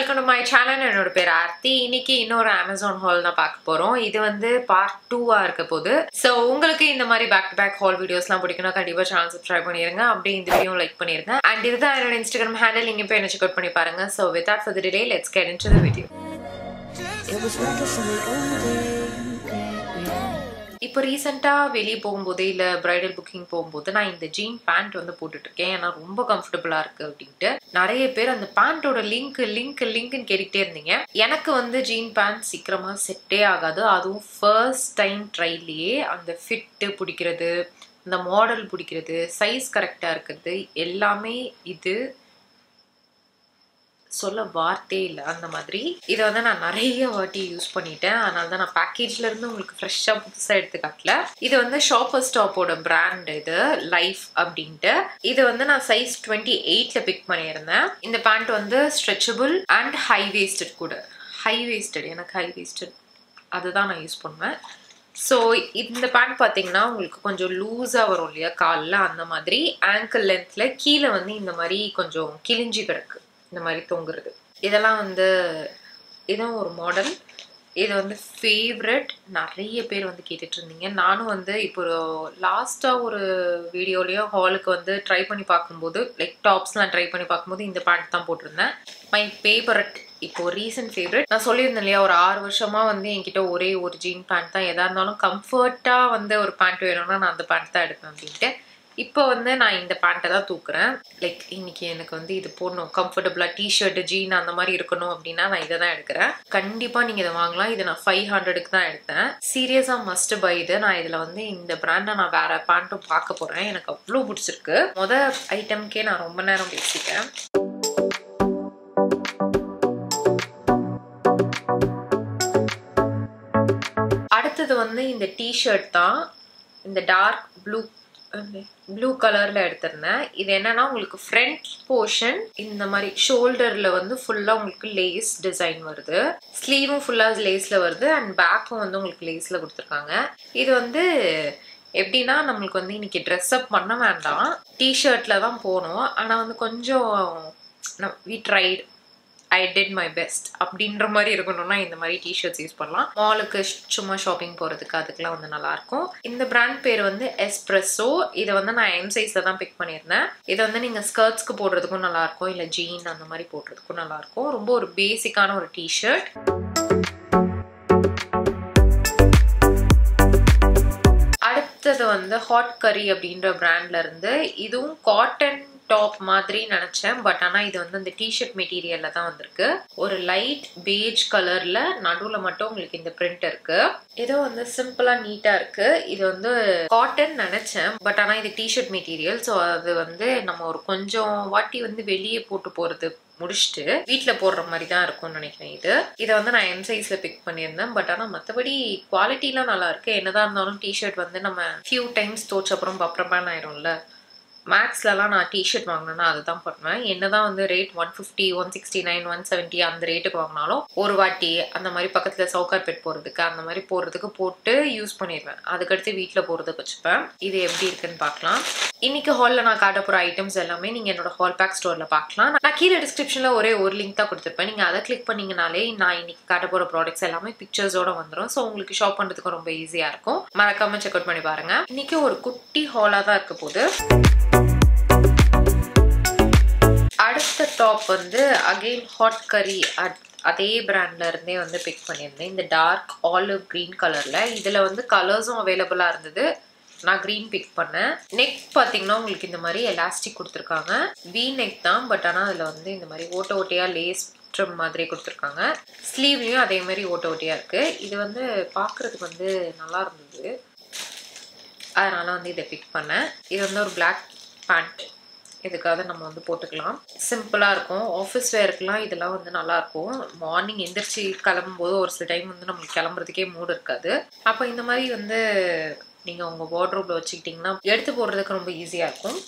Welcome to my channel என்னோட பேர் ஆர்த்தி இன்னைக்கு இன்னொரு அமேசான் ஹால் தான் பார்க்க போறோம் இது வந்து பார்ட் டூவா இருக்க போது ஸோ உங்களுக்கு இந்த மாதிரி பேக் டு பேக் ஹால் வீடியோஸ்லாம் பிடிக்கணும் கண்டிப்பா சேனல் சப்ஸ்கிரைப் பண்ணிருங்க அப்படியே இந்த வீடியோ லைக் பண்ணிருங்க அண்ட் இதுதான் என்னோட இன்ஸ்டாகிராம் ஹேண்டில் நீங்க போய் என்ன செக் அவுட் பண்ணி பாருங்க so without further delay let's get into the video It was reckless in the old days. இப்போ ரீசெண்டாக வெளியே போகும்போது இல்லை பிரைடல் புக்கிங் போகும்போது நான் இந்த ஜீன் பேண்ட் வந்து போட்டுட்டு இருக்கேன் ஏன்னா ரொம்ப கம்ஃபர்டபுளாக இருக்கு அப்படின்ட்டு நிறைய பேர் அந்த பேண்ட்டோட லிங்க் லிங்க் லிங்க்னு கேட்டுக்கிட்டே இருந்தீங்க எனக்கு வந்து ஜீன் பேண்ட் சீக்கிரமாக செட்டே ஆகாது அதுவும் ஃபர்ஸ்ட் டைம் ட்ரைலேயே அந்த ஃபிட்டு பிடிக்கிறது அந்த மாடல் பிடிக்கிறது சைஸ் கரெக்டாக இருக்கிறது எல்லாமே இது சொல்ல வார்த்தையே இல்லை அந்த மாதிரி இதை வந்து நான் நிறைய வாட்டி யூஸ் பண்ணிட்டேன் அதனால தான் நான் பேக்கேஜ்ல இருந்து உங்களுக்கு ஃப்ரெஷ்ஷாக புதுசாக எடுத்து காட்டல இது வந்து ஷாப்பர் ஸ்டாப்போட பிராண்ட் இது லைஃப் அப்படின்ட்டு இது வந்து நான் சைஸ் டுவெண்ட்டி எயிட்ல பிக் பண்ணியிருந்தேன் இந்த பேண்ட் வந்து ஸ்ட்ரெச்சபிள் அண்ட் ஹை வேஸ்டட் கூட ஹை வேஸ்டட் எனக்கு ஹை வேஸ்டட் அதுதான் நான் யூஸ் பண்ணுவேன் ஸோ இந்த பேண்ட் பார்த்தீங்கன்னா உங்களுக்கு கொஞ்சம் லூஸாக வரும் இல்லையா காலில் அந்த மாதிரி ஆங்கிள் லென்த்தில் கீழே வந்து இந்த மாதிரி கொஞ்சம் கிழிஞ்சி கிடக்கு இந்த மாதிரி தொங்குறது இதெல்லாம் வந்து இதுவும் ஒரு மாடல் இது வந்து ஃபேவரட் நிறைய பேர் வந்து கேட்டுட்டு இருந்தீங்க நானும் வந்து இப்போ லாஸ்ட்டாக ஒரு வீடியோலேயும் ஹாலுக்கு வந்து ட்ரை பண்ணி பார்க்கும்போது லைக் டாப்ஸ்லாம் ட்ரை பண்ணி பார்க்கும்போது இந்த பேண்ட் தான் போட்டிருந்தேன் மை ஃபேவரட் இப்போ ரீசன்ட் ஃபேவரட் நான் சொல்லியிருந்தேன் இல்லையா ஒரு ஆறு வருஷமா வந்து என்கிட்ட ஒரே ஒரு ஜீன் பேண்ட் தான் எதா இருந்தாலும் கம்ஃபர்ட்டாக வந்து ஒரு பேண்ட் வேணும்னா நான் அந்த பேண்ட் தான் எடுப்பேன் அப்படின்ட்டு இப்போ வந்து நான் இந்த பேண்ட்டை தான் தூக்குறேன் லைக் இன்னைக்கு எனக்கு வந்து இது போடணும் கம்ஃபர்டபுளாக டிஷர்ட் ஜீன் அந்த மாதிரி இருக்கணும் அப்படின்னா நான் இதை தான் எடுக்கிறேன் கண்டிப்பாக நீங்கள் இதை வாங்கலாம் இதை நான் ஃபைவ் ஹண்ட்ரடுக்கு தான் எடுத்தேன் சீரியஸாக மஸ்ட் பை இது நான் இதில் வந்து இந்த பிராண்டை நான் வேற பேண்ட்டும் பார்க்க போகிறேன் எனக்கு அவ்வளோ பிடிச்சிருக்கு மொதல் ஐட்டம்க்கே நான் ரொம்ப நேரம் பேசிட்டேன் அடுத்தது வந்து இந்த டிஷர்ட் தான் இந்த டார்க் ப்ளூ ப்ளூ கலர்ல எடுத்திருந்தேன் இது என்னன்னா உங்களுக்கு ஃப்ரண்ட் போர்ஷன் இந்த மாதிரி ஷோல்டர்ல வந்து ஃபுல்லா உங்களுக்கு லேஸ் டிசைன் வருது ஸ்லீவும் ஃபுல்லா லேஸ்ல வருது அண்ட் பேக்கும் வந்து உங்களுக்கு லேஸ்ல கொடுத்துருக்காங்க இது வந்து எப்படின்னா நம்மளுக்கு வந்து இன்னைக்கு ட்ரெஸ் அப் பண்ண வேண்டாம் டிஷர்ட்ல தான் போகணும் ஆனால் வந்து கொஞ்சம் we tried I did my best அப்படின்ற மாதிரி இருக்கணும்னா இந்த மாதிரி டிஷர்ட்ஸ் யூஸ் பண்ணலாம் மாலுக்கு சும்மா ஷாப்பிங் போகிறதுக்கு அதுக்கெலாம் வந்து நல்லாயிருக்கும் இந்த பிராண்ட் பேர் வந்து எஸ்ப்ரெஸோ இதை வந்து நான் எம் சைஸில் தான் பிக் பண்ணியிருந்தேன் இதை வந்து நீங்கள் ஸ்கர்ட்ஸ்க்கு போடுறதுக்கும் நல்லாயிருக்கும் இல்லை ஜீன் அந்த மாதிரி போடுறதுக்கும் நல்லாயிருக்கும் ரொம்ப ஒரு பேசிக்கான ஒரு டிஷர்ட் அடுத்தது வந்து ஹாட் கரி அப்படின்ற பிராண்ட்ல இருந்து இதுவும் காட்டன் டாப் மாதிரி நினைச்சேன் பட் ஆனா இது வந்து அந்த டிஷர்ட் மெட்டீரியல்ல தான் வந்திருக்கு ஒரு லைட் பேஜ் கலர்ல நடுவுல மட்டும் உங்களுக்கு இந்த பிரிண்ட் இருக்கு ஏதோ வந்து சிம்பிளா நீட்டா இருக்கு இது வந்து காட்டன் நினைச்சேன் பட் ஆனா இது டிஷர்ட் மெட்டீரியல் ஸோ அது வந்து நம்ம ஒரு கொஞ்சம் வாட்டி வந்து வெளியே போட்டு போறது முடிச்சுட்டு வீட்டில் போடுற மாதிரி தான் இருக்கும்னு நினைக்கிறேன் இது இதை வந்து நான் எம் சைஸில் பிக் பண்ணியிருந்தேன் பட் ஆனால் மற்றபடி குவாலிட்டிலாம் நல்லா இருக்கு என்னதான் இருந்தாலும் டிஷர்ட் வந்து நம்ம ஃபியூ டைம்ஸ் தோச்ச அப்புறம் பப்ரப்பான் ஆயிரும்ல மேக்ஸ்லலாம் நான் டிஷர்ட் வாங்கினேன்னா அதுதான் பண்ணுவேன் என்னதான் வந்து rate one fifty one sixty nine one seventy அந்த ரேட்டுக்கு வாங்கினாலும் ஒரு வாட்டி அந்த மாதிரி பக்கத்தில் சவுக்கார் பெட் போகிறதுக்கு அந்த மாதிரி போகிறதுக்கு போட்டு யூஸ் பண்ணிடுவேன் அதுக்கடுத்து வீட்டில் போகிறதுக்கு வச்சுப்பேன் இது எப்படி இருக்குன்னு பார்க்கலாம் இன்னைக்கு ஹாலில் நான் காட்ட போகிற ஐட்டம்ஸ் எல்லாமே நீங்கள் என்னோட ஹால் பேக் ஸ்டோரில் பார்க்கலாம் நான் கீழே டிஸ்கிரிப்ஷனில் ஒரே ஒரு லிங்க் தான் கொடுத்துருப்பேன் நீங்கள் அதை கிளிக் பண்ணிங்கனாலே நான் இன்னைக்கு காட்ட போகிற ப்ராடக்ட்ஸ் எல்லாமே பிக்சர்ஸோட வந்துடும் ஸோ உங்களுக்கு ஷாப் பண்ணுறதுக்கு ரொம்ப ஈஸியாக இருக்கும் மறக்காம செக் அவுட் பண்ணி பாருங்க இன்னைக்கு ஒரு குட்டி ஹாலாக தான் இருக்க போகுது அடுத்த டாப் வந்து அகெயின் ஹாட் கரி அதே பிராண்ட்ல இருந்தே வந்து பிக் பண்ணியிருந்தேன் இந்த டார்க் ஆலிவ் கிரீன் கலர்ல இதுல வந்து கலர்ஸும் அவைலபிளா இருந்தது நான் க்ரீன் பிக் பண்ணேன் நெக் பார்த்தீங்கன்னா உங்களுக்கு இந்த மாதிரி எலாஸ்டிக் கொடுத்துருக்காங்க வி நெக் தான் பட் ஆனால் அதில் வந்து இந்த மாதிரி ஓட்ட ஓட்டையாக லேஸ் ட்ரிம் மாதிரி கொடுத்துருக்காங்க ஸ்லீவ்லேயும் அதே மாதிரி ஓட்ட ஓட்டையாக இருக்குது இது வந்து பார்க்குறதுக்கு வந்து நல்லா இருந்தது அதனால வந்து இதை பிக் பண்ணேன் இது வந்து ஒரு பிளாக் பேண்ட் இதுக்காக நம்ம வந்து போட்டுக்கலாம் சிம்பிளாக இருக்கும் ஆஃபீஸ் வேர்க்கெலாம் இதெல்லாம் வந்து நல்லாயிருக்கும் மார்னிங் எந்திரிச்சு கிளம்பும்போது ஒரு சில டைம் வந்து நம்மளுக்கு கிளம்புறதுக்கே மூடு இருக்காது அப்போ இந்த மாதிரி வந்து நீங்கள் உங்கள் வார்ட்ரோப்பில் வச்சுக்கிட்டிங்கன்னா எடுத்து போடுறதுக்கு ரொம்ப ஈஸியாக இருக்கும்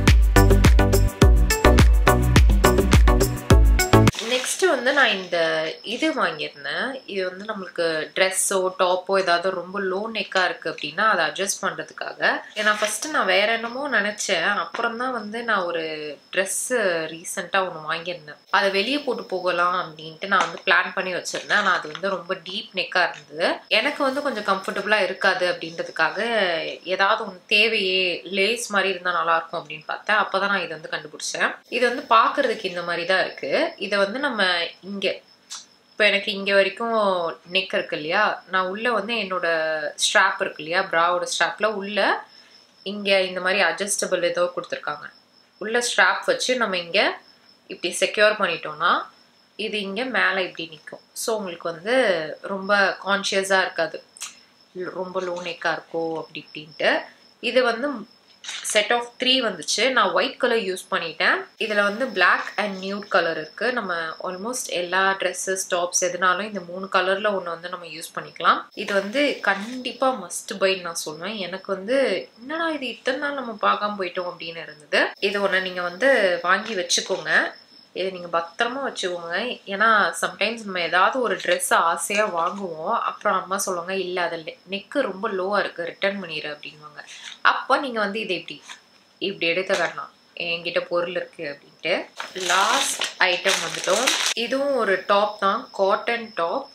நெக்ஸ்ட் வந்து நான் இந்த இது வாங்கியிருந்தேன் இது வந்து நம்மளுக்கு ட்ரெஸ்ஸோ டாப்போ ஏதாவது ரொம்ப லோ நெக்காக இருக்குது அப்படின்னா அதை அட்ஜஸ்ட் பண்ணுறதுக்காக ஏன்னா ஃபஸ்ட்டு நான் வேற என்னமோ நினச்சேன் அப்புறம் தான் வந்து நான் ஒரு ட்ரெஸ்ஸு ரீசெண்டாக ஒன்று வாங்கியிருந்தேன் அதை வெளியே போட்டு போகலாம் அப்படின்ட்டு நான் வந்து பிளான் பண்ணி வச்சுருந்தேன் ஆனால் அது வந்து ரொம்ப டீப் நெக்காக இருந்தது எனக்கு வந்து கொஞ்சம் கம்ஃபர்டபுளாக இருக்காது அப்படின்றதுக்காக ஏதாவது ஒன்று தேவையே லேஸ் மாதிரி இருந்தால் நல்லாயிருக்கும் அப்படின்னு பார்த்தேன் அப்போ தான் நான் இதை வந்து கண்டுபிடிச்சேன் இது வந்து பார்க்குறதுக்கு இந்த மாதிரி தான் இருக்குது இதை வந்து நம்ம இங்கே இப்போ எனக்கு இங்கே வரைக்கும் நெக் இருக்கு இல்லையா நான் உள்ளே வந்து என்னோட ஸ்ட்ராப் இருக்கு இல்லையா ப்ராவோட ஸ்ட்ராப்பில் உள்ள இங்கே இந்த மாதிரி அட்ஜஸ்டபிள் ஏதோ கொடுத்துருக்காங்க உள்ள ஸ்ட்ராப் வச்சு நம்ம இங்கே இப்படி செக்யூர் பண்ணிட்டோம்னா இது இங்கே மேலே இப்படி நிற்கும் ஸோ உங்களுக்கு வந்து ரொம்ப கான்ஷியஸாக இருக்காது ரொம்ப லோ நெக்காக இருக்கோ அப்படி இப்படின்ட்டு இது வந்து செட் ஆஃப் த்ரீ வந்துச்சு நான் ஒயிட் கலர் யூஸ் பண்ணிட்டேன் இதில் வந்து பிளாக் அண்ட் நியூட் கலர் இருக்குது நம்ம ஆல்மோஸ்ட் எல்லா ட்ரெஸ்ஸஸ் டாப்ஸ் எதுனாலும் இந்த மூணு கலரில் ஒன்று வந்து நம்ம யூஸ் பண்ணிக்கலாம் இது வந்து கண்டிப்பாக மஸ்ட் பைன்னு நான் சொல்லுவேன் எனக்கு வந்து என்னடா இது இத்தனை நாள் நம்ம பார்க்காம போயிட்டோம் அப்படின்னு இருந்தது இது ஒன்று நீங்கள் வந்து வாங்கி வச்சுக்கோங்க இதை நீங்கள் பத்திரமா வச்சுக்கோங்க ஏன்னா சம்டைம்ஸ் நம்ம ஏதாவது ஒரு ட்ரெஸ்ஸை ஆசையாக வாங்குவோம் அப்புறம் அம்மா சொல்லுவாங்க இல்லை அதில் நெக்கு ரொம்ப லோவாக இருக்குது ரிட்டர்ன் பண்ணிடு அப்படின்வாங்க அப்போ நீங்கள் வந்து இதை இப்படி இப்படி எடுத்து காட்டலாம் என்கிட்ட பொருள் இருக்குது அப்படின்ட்டு லாஸ்ட் ஐட்டம் வந்துட்டோம் இதுவும் ஒரு டாப் தான் காட்டன் டாப்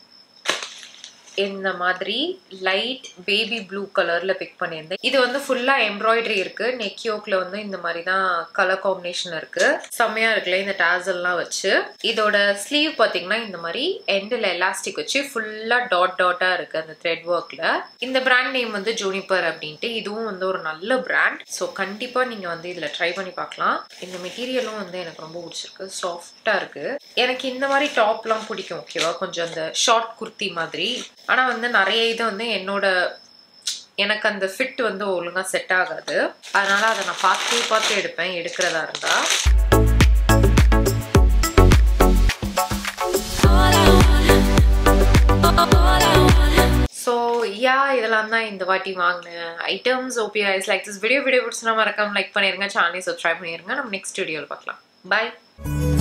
இந்த மாதிரி லைட் பேபி ப்ளூ கலர்ல பிக் பண்ணியிருந்தேன் இது வந்து ஃபுல்லா எம்ப்ராய்டரி இருக்கு நெக் யோக்ல வந்து இந்த மாதிரி தான் கலர் காம்பினேஷன் இருக்கு செம்மையா இருக்குல்ல இந்த டேசல்லாம் வச்சு இதோட ஸ்லீவ் பாத்தீங்கன்னா இந்த மாதிரி எண்டில் எலாஸ்டிக் வச்சு ஃபுல்லா டாட் டாட்டா இருக்கு அந்த த்ரெட் ஒர்க்ல இந்த பிராண்ட் நேம் வந்து ஜூனிப்பர் அப்படின்ட்டு இதுவும் வந்து ஒரு நல்ல பிராண்ட் ஸோ கண்டிப்பா நீங்க வந்து இதுல ட்ரை பண்ணி பார்க்கலாம் இந்த மெட்டீரியலும் வந்து எனக்கு ரொம்ப பிடிச்சிருக்கு சாஃப்டா இருக்கு எனக்கு இந்த மாதிரி டாப்லாம் பிடிக்கும் ஓகேவா கொஞ்சம் அந்த ஷார்ட் குர்த்தி மாதிரி ஆனால் வந்து நிறைய இது வந்து என்னோட எனக்கு அந்த ஃபிட் வந்து ஒழுங்காக செட் ஆகாது அதனால அதை நான் பார்த்து பார்த்து எடுப்பேன் எடுக்கிறதா இருந்தா All I want, all I want. So ya இதெல்லாம் தான் இந்த வாட்டி வாங்கினேன் ஐட்டம்ஸ் ஓபி ஐஸ் லைக் திஸ் வீடியோ வீடியோ பிடிச்சினா மறக்காம லைக் பண்ணிருங்க சேனலை சப்ஸ்கிரைப் பண்ணிருங்க நம்ம நெக்ஸ்ட் வீடியோவில் பார்க்கலாம் பாய்